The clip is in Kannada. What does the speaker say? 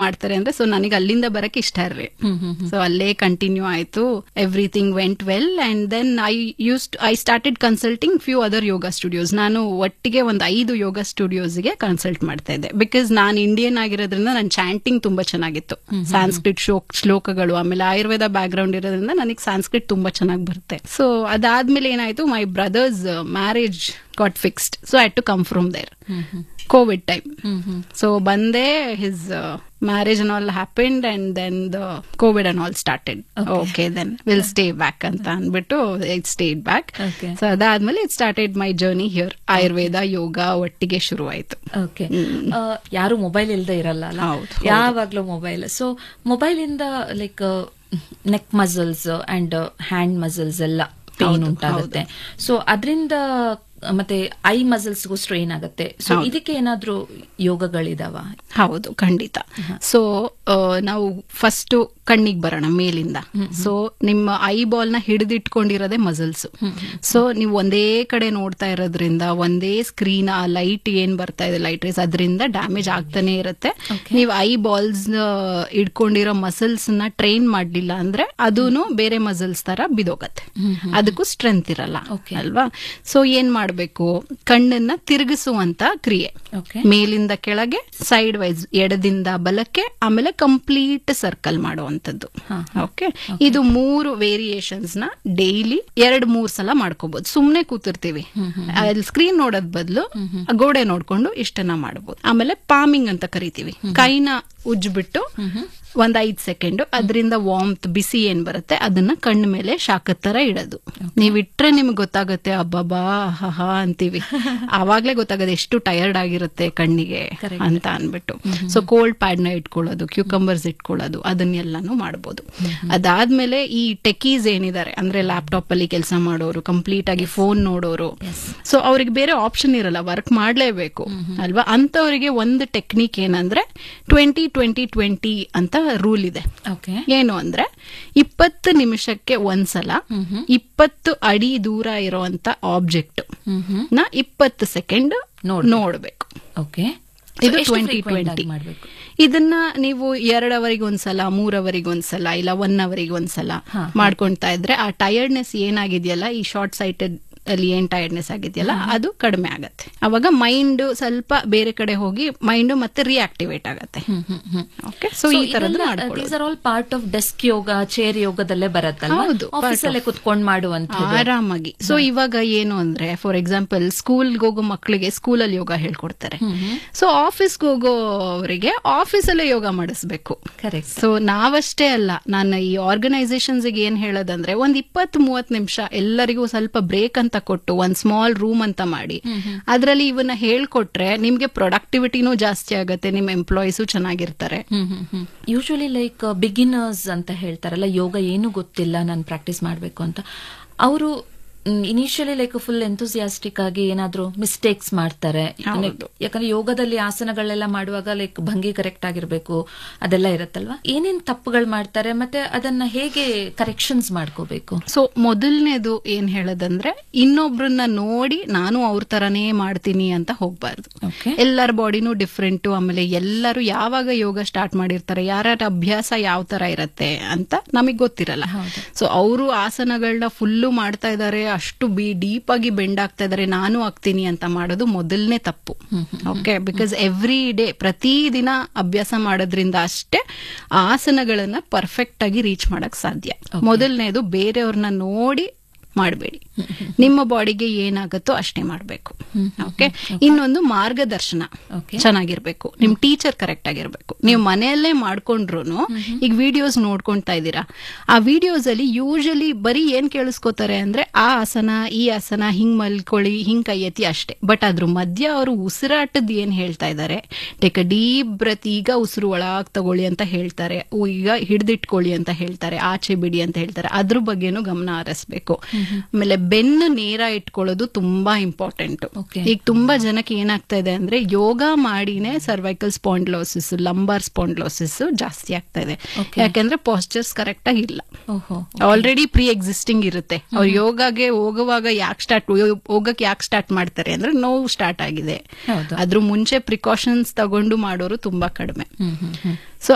ಮಾಡ್ತಾರೆ ಅಂದ್ರೆ ಸೊ ನನಗೆ ಅಲ್ಲಿಂದ ಬರಕ್ ಇಷ್ಟ ಇರ್ರಿ ಹ್ಮ್ ಹ್ಮ್ ಸೊ ಅಲ್ಲೇ ಕಂಟಿನ್ಯೂ ಆಯ್ತು everything went well and then I use I started consulting few other yoga studios ನಾನು ಒಟ್ಟಿಗೆ ಒಂದು ಐದು ಯೋಗ ಸ್ಟುಡಿಯೋಸ್ಗೆ ಕನ್ಸಲ್ಟ್ ಮಾಡ್ತಾ ಇದ್ದೆ ಬಿಕಾಸ್ ನಾನು ಇಂಡಿಯನ್ ಆಗಿರೋದ್ರಿಂದ ನನ್ನ ಚಾಂಟಿಂಗ್ ತುಂಬಾ ಚೆನ್ನಾಗಿತ್ತು ಸಾಂಸ್ಕ್ರಿಟ್ ಶೋಕ್ ಶ್ಲೋಕಗಳು ಆಮೇಲೆ ಆಯುರ್ವೇದ ಬ್ಯಾಕ್ ಗ್ರೌಂಡ್ ಇರೋದ್ರಿಂದ ನನಗೆ ಸಾಂಸ್ಕ್ರಿಟ್ ತುಂಬಾ ಚೆನ್ನಾಗಿ ಬರುತ್ತೆ ಸೊ ಅದಾದ್ಮೇಲೆ ಏನಾಯ್ತು my brother's marriage got fixed so I to come from there covid time hmm hmm so ಬಂದೆ his marriage and all happened and then the covid and all started okay then will stay back ಅಂತ ಅಂದ್ಬಿಟ್ಟು it stayed back Okay. So ಅದಾದ್ಮೇಲೆ it started my journey here Ayurveda yoga ಒಟ್ಟಿಗೆ ಶುರು ಆಯ್ತು ಓಕೆ ಯಾರು ಮೊಬೈಲ್ ಇಲ್ದೆ ಇರಲ್ಲ ಅಲ್ಲ ಹೌದು, ಯಾವಾಗ್ಲೂ ಮೊಬೈಲ್ ಸೊ ಮೊಬೈಲ್ ಇಂದ like neck muscles and hand muscles ಎಲ್ಲ ಪೇನ್ ಉಂಟಾಗುತ್ತೆ ಸೊ ಅದರಿಂದ ಮತ್ತೆ ಐ ಮಸಲ್ಸ್ಗೂ ಸ್ಟ್ರೈನ್ ಆಗುತ್ತೆ ಸೊ ಇದಕ್ಕೆ ಏನಾದ್ರೂ ಯೋಗಗಳಿದಾವ ಹೌದು ಖಂಡಿತ ಸೊ ನಾವು ಫಸ್ಟ್ ಕಣ್ಣಿಗೆ ಬರೋಣ ಮೇಲಿಂದ ಸೊ ನಿಮ್ಮ ಐ ಬಾಲ್ ನ ಹಿಡಿದಿಟ್ಕೊಂಡಿರೋದೇ ಮಸಲ್ಸ್ ಸೊ ನೀವು ಒಂದೇ ಕಡೆ ನೋಡ್ತಾ ಇರೋದ್ರಿಂದ ಒಂದೇ ಸ್ಕ್ರೀನ್ ಆ ಲೈಟ್ ಏನ್ ಬರ್ತಾ ಇದೆ ಲೈಟ್ ರೇಸ್ ಅದರಿಂದ ಡ್ಯಾಮೇಜ್ ಆಗ್ತಾನೆ ಇರುತ್ತೆ ನೀವು ಐ ಬಾಲ್ಸ್ ಇಟ್ಕೊಂಡಿರೋ ಮಸಲ್ಸ್ ನ ಟ್ರೈನ್ ಮಾಡ್ಲಿಲ್ಲ ಅಂದ್ರೆ ಅದೂನು ಬೇರೆ ಮಸಲ್ಸ್ ತರ ಬಿದೋಗತ್ತೆ ಅದಕ್ಕೂ ಸ್ಟ್ರೆಂತ್ ಇರಲ್ಲ Okay. ಅಲ್ವಾ ಸೊ ಏನ್ ಮಾಡ್ಬೇಕು ಕಣ್ಣನ್ನ ತಿರುಗಿಸುವಂತ ಕ್ರಿಯೆ ಓಕೆ ಮೇಲಿಂದ ಕೆಳಗೆ ಸೈಡ್ ವೈಸ್ ಎಡದಿಂದ ಬಲಕ್ಕೆ ಆಮೇಲೆ ಕಂಪ್ಲೀಟ್ ಸರ್ಕಲ್ ಮಾಡುವಂತದ್ದು ಹಾ, ಓಕೆ ಇದು ಮೂರು ವೇರಿಯೇಷನ್ಸ್ ನ ಡೈಲಿ ಎರಡ್ ಮೂರ್ ಸಲ ಮಾಡ್ಕೋಬಹುದು ಸುಮ್ನೆ ಕೂತಿರ್ತೀವಿ ಅಲ್ಲಿ ಸ್ಕ್ರೀನ್ ನೋಡೋದ್ ಬದಲು ಗೋಡೆ ನೋಡ್ಕೊಂಡು ಇಷ್ಟನ್ನ ಮಾಡಬಹುದು ಆಮೇಲೆ ಪಾಮಿಂಗ್ ಅಂತ ಕರಿತೀವಿ ಕೈನ ಉಜ್ಬಿಟ್ಟು ಒಂದ್ ಐದ್ ಸೆಕೆಂಡ್ ಅದರಿಂದ ವಾಮ್ತ್ ಬಿಸಿ ಏನ್ ಬರುತ್ತೆ ಅದನ್ನ ಕಣ್ಣ ಮೇಲೆ ಶಾಖದ ತರ ಇಡೋದು ನೀವ್ ಇಟ್ರೆ ನಿಮ್ಗೆ ಗೊತ್ತಾಗುತ್ತೆ ಅಬ್ಬಬ್ಬಾ ಹಾ ಅಂತೀವಿ ಆವಾಗ್ಲೇ ಗೊತ್ತಾಗತ್ತೆ ಎಷ್ಟು ಟಯರ್ಡ್ ಆಗಿರುತ್ತೆ ಕಣ್ಣಿಗೆ Correct. ಅಂತ ಅನ್ಬಿಟ್ಟು ಸೊ ಕೋಲ್ಡ್ ಪ್ಯಾಡ್ ನ ಇಟ್ಕೊಳ್ಳೋದು ಕ್ಯೂಕಂಬರ್ಸ್ ಇಟ್ಕೊಳ್ಳೋದು ಅದನ್ನೆಲ್ಲಾನು ಮಾಡಬಹುದು ಅದಾದ್ಮೇಲೆ ಈ ಟೆಕೀಸ್ ಏನಿದ್ದಾರೆ ಅಂದ್ರೆ ಲ್ಯಾಪ್ಟಾಪ್ ಅಲ್ಲಿ ಕೆಲಸ ಮಾಡೋರು ಕಂಪ್ಲೀಟ್ ಆಗಿ ಫೋನ್ ನೋಡೋರು ಸೊ ಅವ್ರಿಗೆ ಬೇರೆ ಆಪ್ಷನ್ ಇರಲ್ಲ ವರ್ಕ್ ಮಾಡ್ಲೇಬೇಕು ಅಲ್ವಾ ಅಂತವರಿಗೆ ಒಂದು ಟೆಕ್ನಿಕ್ ಏನಂದ್ರೆ ಟ್ವೆಂಟಿ ಟ್ವೆಂಟಿ ಟ್ವೆಂಟಿ ಅಂತ ರೂಲ್ ಇದೆ ಓಕೆ ಏನು ಅಂದ್ರೆ ಇಪ್ಪತ್ತು ನಿಮಿಷಕ್ಕೆ ಒಂದ್ಸಲ ಇಪ್ಪತ್ತು ಅಡಿ ದೂರ ಇರುವಂತ ಆಬ್ಜೆಕ್ಟ್ ಹ್ಮ್ ಹ್ಮ್ ನ ಇಪ್ಪತ್ತು ಸೆಕೆಂಡ್ ನೋಡ್ಬೇಕು. ನೋಡ್ಬೇಕು ಓಕೆ ಇದು ಟ್ವೆಂಟಿ ಟ್ವೆಂಟಿ ಮಾಡಬೇಕು ಇದನ್ನ ನೀವು ಎರಡ್ ಅವರಿಗೆ ಒಂದ್ಸಲ ಮೂರ್ ಅವರಿಗೆ ಒಂದ್ಸಲ ಇಲ್ಲ ಒನ್ ಅವರಿಗೆ ಒಂದ್ಸಲ ಹಾ, ಮಾಡ್ಕೊಂತಾ ಇದ್ರೆ ಆ ಟಯರ್ಡ್ನೆಸ್ ಏನಾಗಿದೆಯಲ್ಲ ಈ ಶಾರ್ಟ್ ಸೈಟೆಡ್ ಅಲ್ಲಿ ಏನ್ ಟಯರ್ಡ್ನೆಸ್ ಆಗಿದೆಯಲ್ಲ ಅದು ಕಡಿಮೆ ಆಗತ್ತೆ ಅವಾಗ ಮೈಂಡ್ ಸ್ವಲ್ಪ ಬೇರೆ ಕಡೆ ಹೋಗಿ ಮೈಂಡ್ ಮತ್ತೆ ರಿಯಾಕ್ಟಿವೇಟ್ ಆಗತ್ತೆ ಹ್ಮ್ ಹ್ಮ್ ಹ್ಮ್ ಓಕೆ ಸೊ ಈ ತರದ್ದು ದೀಸ್ ಮಾಡ್ಕೊಳ್ಳೋದು are all part of desk yoga chair ಯೋಗದಲ್ಲೇ ಬರುತ್ತಲ್ವಾ ಹೌದು, part ಆಫೀಸ್ ಅಲ್ಲೇ ಕುತ್ಕೊಂಡ್ ಮಾಡುವಂತ ಆರಾಮಾಗಿ ಸೊ ಇವಾಗ ಏನು ಅಂದ್ರೆ ಫಾರ್ ಎಕ್ಸಾಂಪಲ್ ಸ್ಕೂಲ್ಗೆ ಹೋಗೋ ಮಕ್ಕಳಿಗೆ ಸ್ಕೂಲಲ್ಲಿ ಯೋಗ ಹೇಳ್ಕೊಡ್ತಾರೆ ಸೊ ಆಫೀಸ್ಗೆ ಹೋಗೋವರಿಗೆ ಆಫೀಸಲ್ಲೇ ಯೋಗ ಮಾಡಿಸ್ಬೇಕು ಕರೆಕ್ಟ್ ಸೊ ನಾವಷ್ಟೇ ಅಲ್ಲ ನಾನು ಈ ಆರ್ಗನೈಸೇಷನ್ಸ್ ಏನ್ ಹೇಳೋದಂದ್ರೆ ಒಂದ್ ಇಪ್ಪತ್ ಮೂವತ್ ನಿಮಿಷ ಎಲ್ಲರಿಗೂ ಸ್ವಲ್ಪ ಬ್ರೇಕ್ ಅಂತ ಕೊಟ್ಟು ಒಂದ್ ಸ್ಮಾಲ್ ರೂಮ್ ಅಂತ ಮಾಡಿ ಅದ್ರಲ್ಲಿ ಇವನ್ನ ಹೇಳ್ಕೊಟ್ರೆ ನಿಮ್ಗೆ ಪ್ರೊಡಕ್ಟಿವಿಟಿನೂ ಜಾಸ್ತಿ ಆಗತ್ತೆ ನಿಮ್ ಎಂಪ್ಲಾಯೀಸು ಚೆನ್ನಾಗಿರ್ತಾರೆ ಯೂಶುವಲಿ ಲೈಕ್ ಬಿಗಿನರ್ಸ್ ಅಂತ ಹೇಳ್ತಾರಲ್ಲ ಯೋಗ ಏನು ಗೊತ್ತಿಲ್ಲ ನಾನು ಪ್ರಾಕ್ಟೀಸ್ ಮಾಡಬೇಕು ಅಂತ ಅವರು ಇನಿಷಿಯಲಿ ಲೈಕ್ ಫುಲ್ ಎಂಥೂಸಿಯಾಸ್ಟಿಕ್ ಆಗಿ ಏನಾದ್ರೂ ಮಿಸ್ಟೇಕ್ಸ್ ಮಾಡ್ತಾರೆ ಹೌದು. ಯಾಕಂದ್ರೆ ಯೋಗದಲ್ಲಿ ಆಸನಗಳೆಲ್ಲ ಮಾಡುವಾಗ ಲೈಕ್ ಭಂಗಿ ಕರೆಕ್ಟ್ ಆಗಿರ್ಬೇಕು ಅದೆಲ್ಲ ಇರತ್ತಲ್ವಾ ಏನೇನ್ ತಪ್ಪುಗಳು ಮಾಡ್ತಾರೆ ಮತ್ತೆ ಅದನ್ನ ಹೇಗೆ ಕರೆಕ್ಷನ್ಸ್ ಮಾಡ್ಕೋಬೇಕು ಸೊ ಮೊದಲನೇದು ಏನ್ ಹೇಳೋದಂದ್ರೆ ಇನ್ನೊಬ್ರನ್ನ ನೋಡಿ ನಾನು ಅವ್ರ ತರನೇ ಮಾಡ್ತೀನಿ ಅಂತ ಹೋಗ್ಬಾರ್ದು ಓಕೆ ಎಲ್ಲರ ಬಾಡಿನೂ ಡಿಫ್ರೆಂಟು ಆಮೇಲೆ ಎಲ್ಲರೂ ಯಾವಾಗ ಯೋಗ ಸ್ಟಾರ್ಟ್ ಮಾಡಿರ್ತಾರೆ ಯಾರ್ಯಾರ ಅಭ್ಯಾಸ ಯಾವ ತರ ಇರತ್ತೆ ಅಂತ ನಮಗ್ ಗೊತ್ತಿರಲ್ಲ ಹೌದು. ಸೊ ಅವರು ಆಸನಗಳನ್ನ ಫುಲ್ಲು ಮಾಡ್ತಾ ಇದ್ದಾರೆ ಅಷ್ಟು ಬಿ ಡೀಪ್ ಆಗಿ ಬೆಂಡ್ ಆಗ್ತಾ ಇದ್ದಾರೆ ನಾನು ಆಗ್ತೀನಿ ಅಂತ ಮಾಡೋದು ಮೊದಲನೇ ತಪ್ಪು ಓಕೆ ಬಿಕಾಸ್ ಎವ್ರಿ ಡೇ ಪ್ರತಿದಿನ ಅಭ್ಯಾಸ ಮಾಡೋದ್ರಿಂದ ಅಷ್ಟೇ ಆ ಆಸನಗಳನ್ನ ಪರ್ಫೆಕ್ಟ್ ಆಗಿ ರೀಚ್ ಮಾಡಕ್ ಸಾಧ್ಯ ಮೊದಲನೇದು ಬೇರೆಯವ್ರನ್ನ ನೋಡಿ ಮಾಡಬೇಡಿ ನಿಮ್ಮ ಬಾಡಿಗೆ ಏನಾಗತ್ತೋ ಅಷ್ಟೇ ಮಾಡಬೇಕು ಓಕೆ ಇನ್ನೊಂದು ಮಾರ್ಗದರ್ಶನ Okay. ಚೆನ್ನಾಗಿರ್ಬೇಕು ನಿಮ್ ಟೀಚರ್ ಕರೆಕ್ಟ್ ಆಗಿರ್ಬೇಕು ನೀವು ಮನೆಯಲ್ಲೇ ಮಾಡ್ಕೊಂಡ್ರು ಈಗ ವಿಡಿಯೋಸ್ ನೋಡ್ಕೊಂತಾ ಇದ್ದೀರಾ ಆ ವಿಡಿಯೋಸ್ ಅಲ್ಲಿ ಯೂಶಲಿ ಬರೀ ಏನ್ ಕೇಳಿಸ್ಕೊತಾರೆ ಅಂದ್ರೆ ಆ ಆಸನ ಈ ಆಸನ ಹಿಂಗ್ ಮಲ್ಕೊಳ್ಳಿ ಹಿಂಗ್ ಕೈ ಎತ್ತಿ ಅಷ್ಟೇ ಬಟ್ ಅದ್ರ ಮಧ್ಯ ಅವರು ಉಸಿರಾಟದ ಏನ್ ಹೇಳ್ತಾ ಇದ್ದಾರೆ ಟೇಕ್ ಅ ಡೀಪ್ ಬ್ರತ್ ಈಗ ಉಸಿರು ಒಳಗ್ ತಗೊಳ್ಳಿ ಅಂತ ಹೇಳ್ತಾರೆ ಓ, ಈಗ ಹಿಡ್ದಿಟ್ಕೊಳ್ಳಿ ಅಂತ ಹೇಳ್ತಾರೆ ಆಚೆ ಬಿಡಿ ಅಂತ ಹೇಳ್ತಾರೆ ಅದ್ರ ಬಗ್ಗೆನೂ ಗಮನ ಹರಿಸ್ಬೇಕು ಆಮೇಲೆ ಬೆನ್ನು ನೇರ ಇಟ್ಕೊಳ್ಳೋದು ತುಂಬಾ ಇಂಪಾರ್ಟೆಂಟ್ Okay. ಈಗ ತುಂಬಾ ಜನಕ್ಕೆ ಏನಾಗ್ತಾ ಇದೆ ಅಂದ್ರೆ ಯೋಗ ಮಾಡಿನೇ ಸರ್ವೈಕಲ್ ಸ್ಪಾಂಡ್ಲೋಸಿಸ್ ಲಂಬಾರ್ ಸ್ಪಾಂಡ್ಲೋಸಿಸ್ ಜಾಸ್ತಿ ಆಗ್ತಾ ಇದೆ Okay. ಯಾಕಂದ್ರೆ ಪಾಸ್ಚರ್ಸ್ ಕರೆಕ್ಟ್ ಆಗಿ ಇಲ್ಲ ಓಹೋ ಆಲ್ರೆಡಿ ಪ್ರೀ ಎಕ್ಸಿಸ್ಟಿಂಗ್ ಇರುತ್ತೆ ಅವ್ರು ಯೋಗಾಗೆ ಹೋಗುವಾಗ ಯಾಕೆ ಸ್ಟಾರ್ಟ್ ಹೋಗಕ್ ಯಾಕೆ ಸ್ಟಾರ್ಟ್ ಮಾಡ್ತಾರೆ ಅಂದ್ರೆ ನೋವು ಸ್ಟಾರ್ಟ್ ಆಗಿದೆ ಹೌದು. ಅದ್ರ ಮುಂಚೆ ಪ್ರಿಕಾಷನ್ಸ್ ತಗೊಂಡು ಮಾಡೋರು ತುಂಬಾ ಕಡಿಮೆ ಹ್ಮ್ ಹ್ಮ್ ಹ್ಮ್ ಸೊ